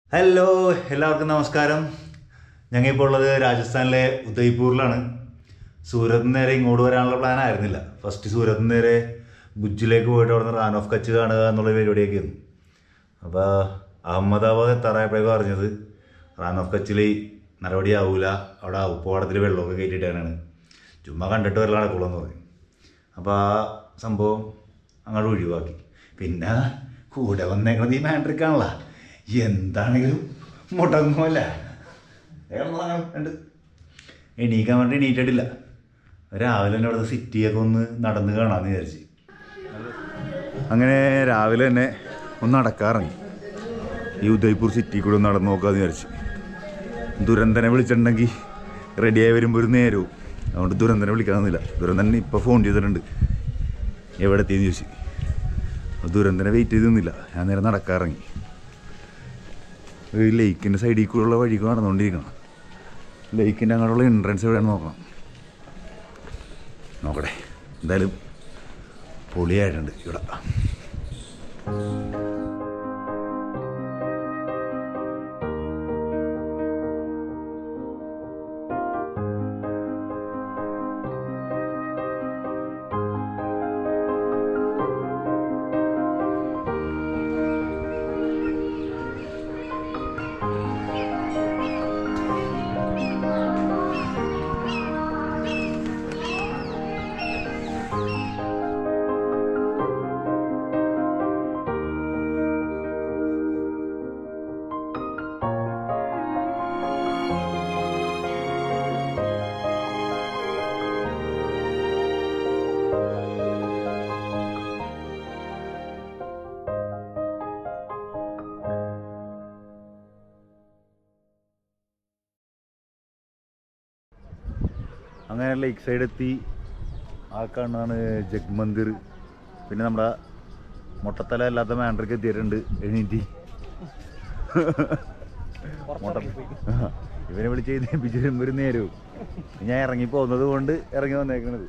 Hello എല്ലാവർക്കും നമസ്കാരം ഞങ്ങൾ ഇപ്പോൾ ഉള്ളത് രാജസ്ഥാനിലെ ഉദയ്പൂരിലാണ് സൂരത്ത് നിന്ന് നേരെ ഇങ്ങോട്ട് വരാനുള്ള പ്ലാൻ ആയിരുന്നില്ല ഫസ്റ്റ് സൂരത്ത് നിന്ന് നേരെ ഭുജിലേക്ക് പോയിട്ട് അവിടെ നിന്ന് റാൻ ഓഫ് കച്ച് കാണുക എന്നുള്ള പരിപാടിയൊക്കെ ആയിരുന്നു അപ്പോൾ അഹമ്മദാബാദ് എത്താറായപ്പോഴേക്കും അറിഞ്ഞത് റാൻ ഓഫ് കച്ചിൽ നടപടി ആവൂല അവിടെ ഉപ്പുപാടത്തിൽ വെള്ളമൊക്കെ കയറ്റിയിട്ടാണ് ചുമ്മാ കണ്ടിട്ട് വരല നടക്കുള്ളൂ എന്ന് പറഞ്ഞു അപ്പോൾ ആ സംഭവം അങ്ങോട്ട് ഒഴിവാക്കി പിന്നെ കൂടെ വന്നേക്കണത് ഈ മാൻട്രിക്കാണല്ലോ എന്താണെങ്കിലും മുടങ്ങുമല്ല ഉണ്ട് എണീക്കാൻ വേണ്ടി എണീറ്റിട്ടില്ല രാവിലെ തന്നെ അവിടുത്തെ സിറ്റിയൊക്കെ ഒന്ന് നടന്ന് കാണാമെന്ന് വിചാരിച്ച് അങ്ങനെ രാവിലെ തന്നെ ഒന്ന് നടക്കാറിറങ്ങി ഈ ഉദയ്പൂർ സിറ്റി കൂടെ ഒന്ന് നടന്ന് നോക്കാമെന്ന് വിചാരിച്ച് ദുരന്തനെ വിളിച്ചിട്ടുണ്ടെങ്കിൽ റെഡിയായി വരുമ്പോൾ ഒരു നേരവും അതുകൊണ്ട് ദുരന്തനെ വിളിക്കാമെന്നില്ല ദുരന്തൻ ഇപ്പോൾ ഫോൺ ചെയ്തിട്ടുണ്ട് എവിടെ എത്തിയെന്ന് ചോദിച്ചു അപ്പോൾ ദുരന്തനെ വെയിറ്റ് ചെയ്തൊന്നുമില്ല ഞാൻ നേരെ നടക്കാറിറങ്ങി ഈ ലേക്കിൻ്റെ സൈഡിൽ കൂടെയുള്ള വഴിക്ക് നടന്നുകൊണ്ടിരിക്കണം ലേക്കിൻ്റെ അങ്ങോട്ടുള്ള എൻട്രൻസ് എവിടെയാണെന്ന് നോക്കണം നോക്കട്ടെ എന്തായാലും പൊളിയായിട്ടുണ്ട് ഇവിടെ അങ്ങനെ ലേക്ക് സൈഡ് എത്തി ആ കാണുന്നതാണ് ജഗ് മന്ദിർ പിന്നെ നമ്മുടെ മുട്ടത്തല അല്ലാത്ത മാൻഡ്രിക്ക് എത്തിയിട്ടുണ്ട് എണീറ്റി മുട്ട ഇവനെ വിളിച്ച് എഴുന്നേപ്പിച്ച് വരുമ്പോൾ ഒരു നേരവും ഞാൻ ഇറങ്ങി പോകുന്നത് കൊണ്ട് ഇറങ്ങി വന്നേക്കണത്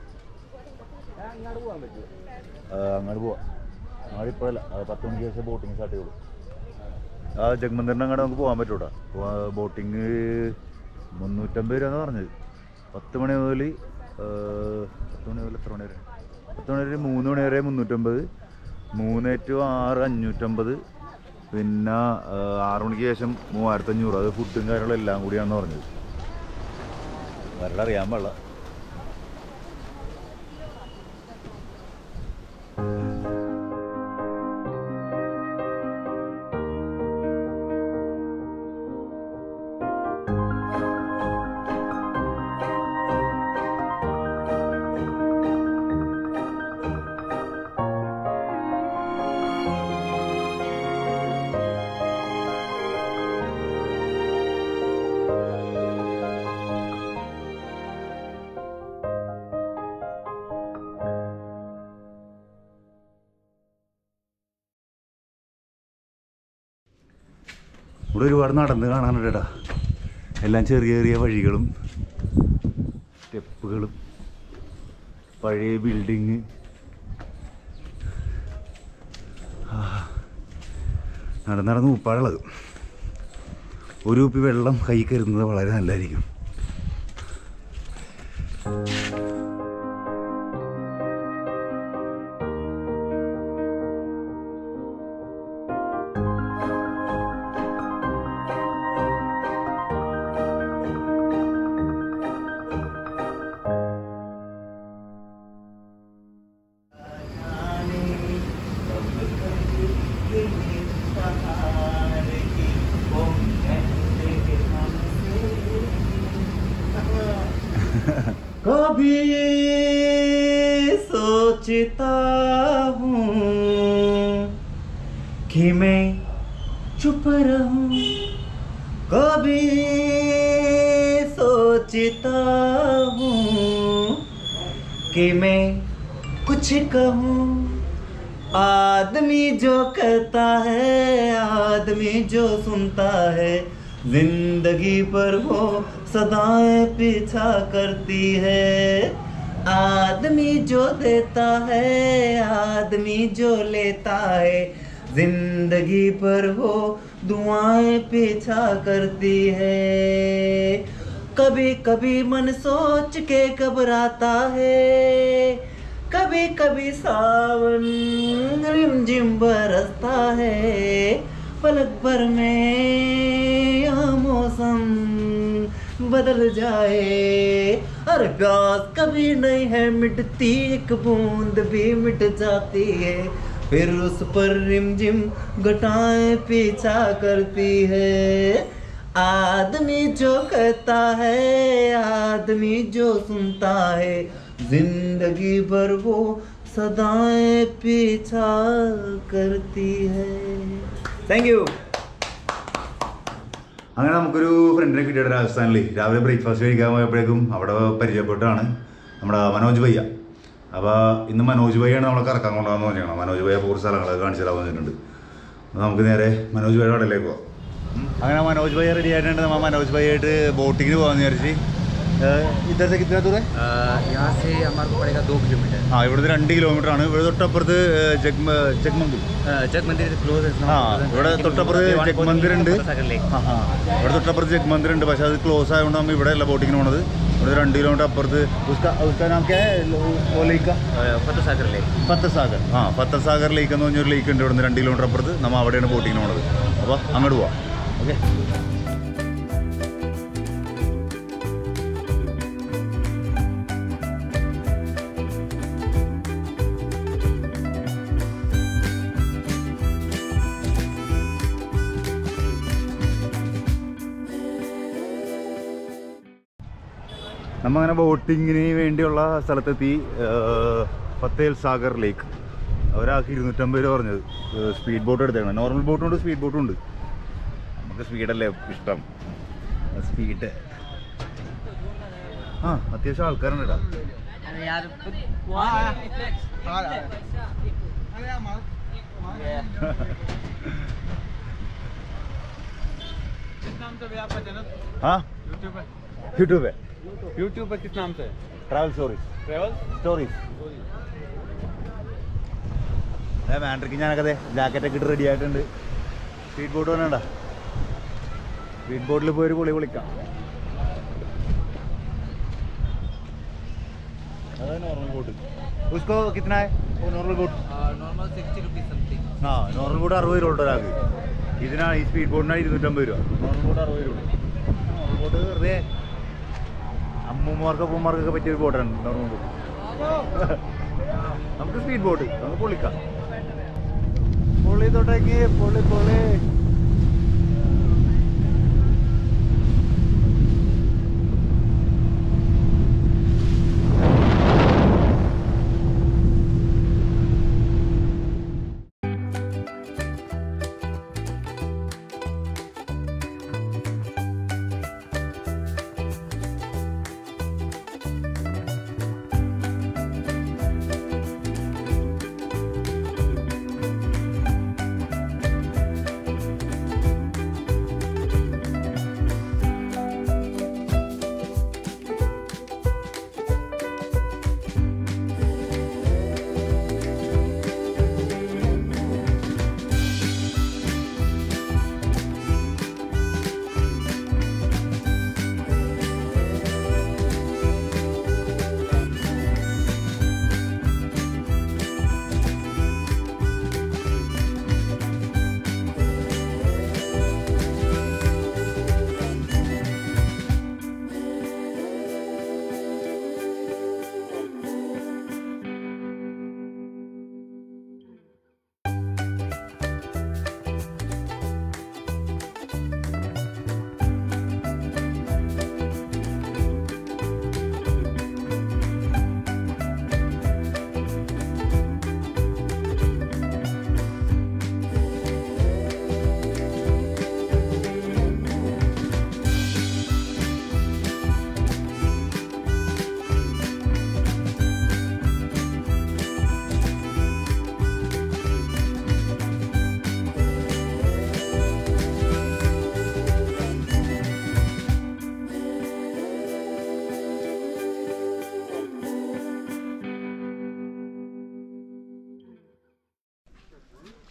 ആ, അങ്ങോട്ട് പോവാം അങ്ങോട്ട് ഇപ്പോഴല്ല അത് പത്ത് മണിക്ക് ശേഷം ബോട്ടിങ് സ്റ്റാർട്ട് ചെയ്യുള്ളൂ ആ ജഗ്മന്ദിറിൻ്റെ അങ്ങോട്ട് നമുക്ക് പോകാൻ പറ്റൂടാ ബോട്ടിങ് മുന്നൂറ്റമ്പത് രൂപ എന്ന് പറഞ്ഞത് പത്ത് മണി മുതൽ പത്ത് മണി മുതൽ എത്ര മണി വരെ പത്ത് മണി വരെ മൂന്ന് മണി വരെ മുന്നൂറ്റമ്പത് മൂന്ന് ടു ആറ് അഞ്ഞൂറ്റമ്പത് പിന്നെ ആ, ആറ് മണിക്ക് ശേഷം മൂവായിരത്തഞ്ഞൂറ് അത് ഫുഡും കാര്യങ്ങളും എല്ലാം കൂടിയാണെന്ന് പറഞ്ഞത് വരല അറിയാൻ പാടില്ല ഇവിടെ ഒരുപാട് നടന്ന് കാണാനുണ്ടടാ എല്ലാം ചെറിയ ചെറിയ വഴികളും സ്റ്റെപ്പുകളും പഴയ ബിൽഡിങ് നടന്ന് നടന്ന് ഉപ്പാടുള്ളത് ഒരു കുപ്പി വെള്ളം കൈ കരുതുന്നത് വളരെ നല്ലതായിരിക്കും कभी सोचता हूँ कि मैं चुप रहूं कभी सोचता हूँ कि मैं कुछ कहूँ आदमी जो कहता है आदमी जो सुनता है जिंदगी पर वो सदाएं पीछा करती है आदमी जो देता है आदमी जो लेता है जिंदगी पर वो दुआएं पीछा करती है कभी कभी मन सोच के घबराता है कभी कभी सावन रिमझिम बरसता है पलक भर में यह मौसम बदल जाए अरे प्यास कभी नहीं है मिटती एक बूंद भी मिट जाती है फिर उस पर रिमझिम घटाएं पीछा करती है आदमी जो कहता है आदमी जो सुनता है जिंदगी भर वो सदाएं पीछा करती है थैंक यू അങ്ങനെ നമുക്കൊരു ഫ്രണ്ടിനെ കിട്ടിയിട്ട് രാജസ്ഥാനിൽ രാവിലെ ബ്രേക്ക്ഫാസ്റ്റ് കഴിക്കാൻ പോയപ്പോഴേക്കും അവിടെ പരിചയപ്പെട്ടാണ് നമ്മുടെ മനോജ് ഭയ്യ അപ്പോൾ ഇന്ന് മനോജ് ഭയ്യാണ് നമ്മളെ കറക്കാൻ കൊണ്ടുപോകാന്ന് പറഞ്ഞാണ് മനോജ് ഭയ്യ പൂർ സ്ഥലങ്ങളൊക്കെ കാണിച്ചു തരാൻ വന്നിട്ടുണ്ട് അപ്പോൾ നമുക്ക് നേരെ മനോജ് ഭയ്യുടെ കടയിലേക്ക് പോകാം അങ്ങനെ മനോജ് ഭയ്യ റെഡി ആയിട്ടുണ്ട് നമ്മൾ മനോജ് ഭയ്യായിട്ട് ബോട്ടിങ്ങിന് പോകാമെന്ന് വിചാരിച്ച് ഇത്തരത്തെ കിട്ടുന്ന ദൂരെ अ, यहाँ से हमारे को पड़ेगा दो किलोमीटर ആ ഇവിടുന്ന് രണ്ട് കിലോമീറ്റർ ആണ് ഇവിടെ തൊട്ടപ്പുറത്ത് ജഗ്മ ജഗ്മന്ദിർ अ, जग मंदिर क्लोज है ആ ഇവിടെ തൊട്ടപ്പുറത്ത് ജഗ് മന്ദിർ ഉണ്ട് लेक ആ, ആ. ഇവിടെ തൊട്ടപ്പുറത്ത് ജഗ് മന്ദിർ ഉണ്ട് പക്ഷെ അത് ക്ലോസ് ആയതുകൊണ്ട് നമ്മൾ ഇവിടെ അല്ല ബോട്ടിങ്ങിന് പോണത് ഇവിടെ രണ്ട് കിലോമീറ്റർ അപ്പുറത്ത് ഉസ്കാ ഉസ്കാ നാം ക്യാ ഹൈ? ലോ- वो lake का? फतेह सागर लेक ഫത്തസാഗർ ആ ഫത്തസാഗർ ലേക്ക് എന്ന് പറഞ്ഞൊരു ലേക്ക് ഉണ്ട് ഇവിടുന്ന് രണ്ട് കിലോമീറ്റർ അപ്പുറത്ത് നമ്മൾ അവിടെയാണ് ബോട്ടിങ്ങിന് പോണത് അപ്പോൾ അങ്ങോട്ട് പോവാം ഓക്കെ നമ്മ അങ്ങനെ ബോട്ടിങ്ങിന് വേണ്ടിയുള്ള സ്ഥലത്തെത്തി ഏഹ്, ഫത്തേൽ സാഗർ ലേക്ക് ഒരാൾക്ക് ഇരുന്നൂറ്റമ്പത് രൂപ പറഞ്ഞത് സ്പീഡ് ബോട്ട് എടുത്തേക്കണം നോർമൽ ബോട്ടും ഉണ്ട് സ്പീഡ് ബോട്ടും ഉണ്ട് നമുക്ക് സ്പീഡല്ലേ ഇഷ്ടം സ്പീഡ് ആ അത്യാവശ്യം ആൾക്കാരുണ്ട് കേട്ടോ हाँ यूट्यूब है यूट्यूब पर किस नाम से ट्रैवल स्टोरीज ट्रेवल സ്റ്റോറീസ് അതെ മാൻഡ്രിക്ക് ഞാനൊക്കെ അതെ ജാക്കറ്റൊക്കെ ഇട്ട് റെഡി ആയിട്ടുണ്ട് സ്പീഡ് ബോട്ട് വേണ്ട സ്പീഡ് ബോട്ടിൽ പോയി ഒരു പൊളി പൊളിക്കാം അതെ നോർമൽ ബോട്ട് ഉസ്കോ കിतना है वो normal boat normal sixty rupees something ആ നോർമൽ ബോട്ട് അറുപത് രൂപ ഉണ്ട് ഒരാൾക്ക് ഇതിനാണ് ഈ സ്പീഡ് ബോട്ടിനാണ് ഇരുന്നൂറ്റമ്പത് രൂപ നോർമൽ ബോട്ട് അറുപത് രൂപ നോർമൽ ബോട്ട് വെറുതെ അമ്മൂമ്മമാർക്ക് അപ്പൂമ്മമാർക്കൊക്കെ പറ്റിയ ഒരു ബോട്ടാണ് നോർമൽ ബോട്ട് നമുക്ക് സ്പീഡ് ബോട്ട് നമുക്ക് പൊളിക്കാം പൊള്ളി തൊട്ടേക്ക് പൊള്ളി പൊള്ളി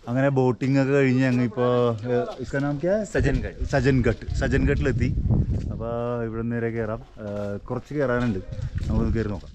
അങ്ങനെ ബോട്ടിംഗ് ഒക്കെ കഴിഞ്ഞ് ഞങ്ങൾ ഇപ്പോൾ ഇസ്കാ നാം ക്യാ सज्जनगढ़ സജൻഘട്ട് സജൻഘട്ടിലെത്തി അപ്പോൾ ഇവിടെ നിന്ന് നേരെ കയറാം ആ, കുറച്ച് കയറാനുണ്ട് നമുക്ക് കയറി നോക്കാം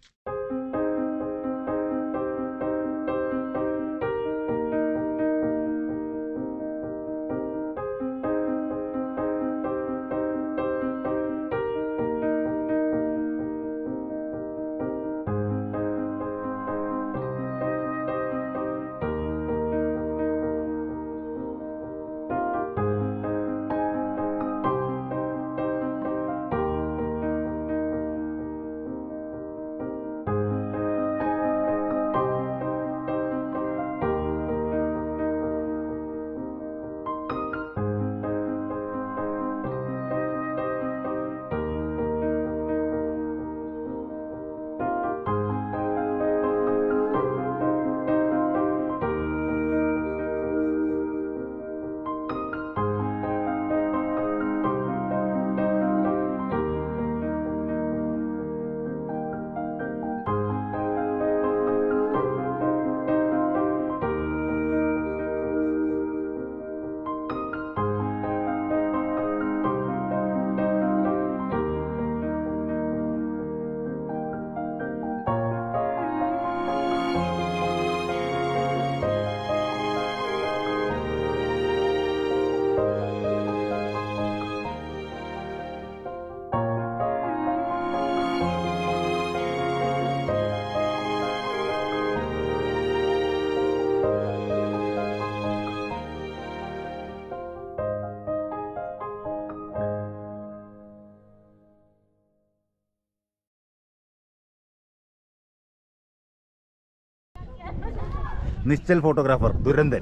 നിശ്ചൽ ഫോട്ടോഗ്രാഫർ ദുരന്തൻ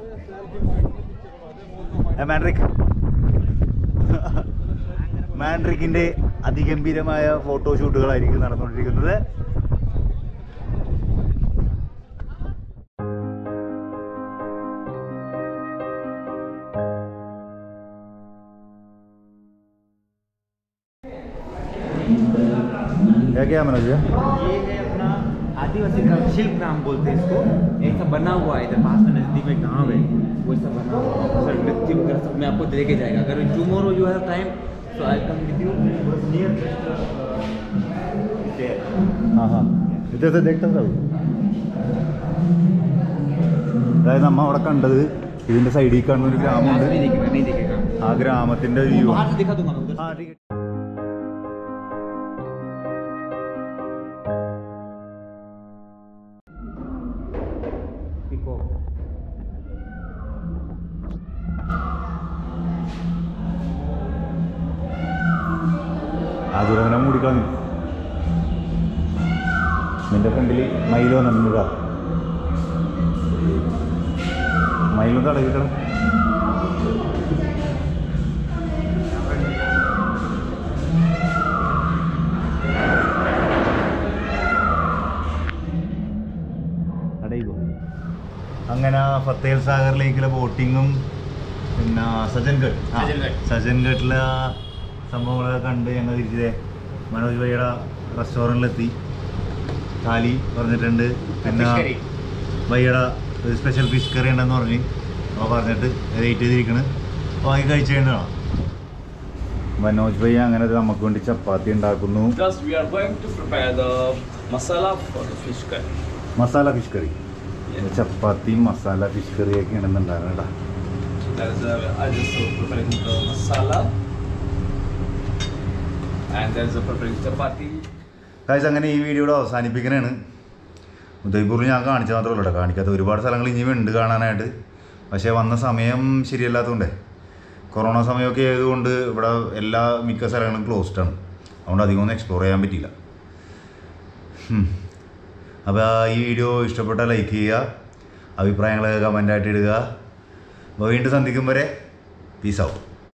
ഏ, മാൻഡ്രിക് മാൻഡ്രിക്കിന്റെ അതിഗംഭീരമായ ഫോട്ടോഷൂട്ടുകളായിരിക്കും നടന്നുകൊണ്ടിരിക്കുന്നത് क्या क्या मनोज भैया ये है अपना आदिवासी का शिल्प ग्राम बोलते हैं इसको ऐसा बना हुआ है इधर पास में नजदीक में गांव है वो ऐसा बना हुआ है सर नृत्य वगैरह सब में आपको लेके जाएगा अगर tomorrow you have time so I come with you near हाँ हाँ इधर से देखता था അതായത് നമ്മ അവിടെ കണ്ടത് ഇതിന്റെ സൈഡിൽ കാണുന്ന ഒരു ഗ്രാമമുണ്ട് नहीं देखेगा नहीं देखेगा ആ ഗ്രാമത്തിന്റെ വ്യൂ बाहर से दिखा दूंगा मैं उधर ആ से। ठीक है Peacock. ആ ദുരന്തനം മൂടിക്കളഞ്ഞു നിന്റെ ഫ്രണ്ടിൽ മയിലോ നന്നുക മയിലും തടകിക്കണം അങ്ങനെ ഫത്തേൽ സാഗർ ലേക്കിലെ ബോട്ടിങ്ങും പിന്നെ സജൻഗഡ് ആ, സജൻഗഡ്. സജൻഗഡിലെ ആ സംഭവങ്ങളൊക്കെ കണ്ട് ഞങ്ങൾ തിരിച്ചത് മനോജ് ഭയ്യയുടെ റെസ്റ്റോറൻറ്റിലെത്തി താലി പറഞ്ഞിട്ടുണ്ട് പിന്നെ Fish curry. ഭയ്യയുടെ ഒരു സ്പെഷ്യൽ ഫിഷ് കറി ഉണ്ടെന്ന് പറഞ്ഞ് അപ്പോൾ പറഞ്ഞിട്ട് വെയിറ്റ് ചെയ്തിരിക്കണ് വാങ്ങി കഴിച്ചേണ്ടതാണ് മനോജ് ഭയ്യ അങ്ങനെ നമുക്ക് വേണ്ടി ചപ്പാത്തി ഉണ്ടാക്കുന്നു Just we are going to prepare the masala for the fish curry. Masala fish curry ചപ്പാത്തിയും മസാല ഫിഷ് കറിയൊക്കെ ഉണ്ടെന്നുണ്ടായിരുന്നു കേട്ടോ That is uh, I just uh, preparing the masala. And there's a preparing chapati. കാഴ്ച അങ്ങനെ ഈ വീഡിയോയുടെ അവസാനിപ്പിക്കണേണ് ഉദയ്പൂരിൽ ഞാൻ കാണിച്ച മാത്രമേ ഉള്ളൂ കേട്ടോ കാണിക്കാത്ത ഒരുപാട് സ്ഥലങ്ങൾ ഇനിയും ഉണ്ട് കാണാനായിട്ട് പക്ഷേ വന്ന സമയം ശരിയല്ലാത്തതുകൊണ്ടേ കൊറോണ സമയമൊക്കെ ആയതുകൊണ്ട് ഇവിടെ എല്ലാ മിക്ക സ്ഥലങ്ങളും ക്ലോസ്ഡ് ആണ് അതുകൊണ്ട് അധികം ഒന്നും എക്സ്പ്ലോർ ചെയ്യാൻ പറ്റിയില്ല അപ്പോൾ ഈ വീഡിയോ ഇഷ്ടപ്പെട്ടാൽ ലൈക്ക് ചെയ്യുക അഭിപ്രായങ്ങൾ കമൻ്റായിട്ട് ഇടുക അപ്പോൾ വീണ്ടും സന്ധിക്കും വരെ പീസ് ആവും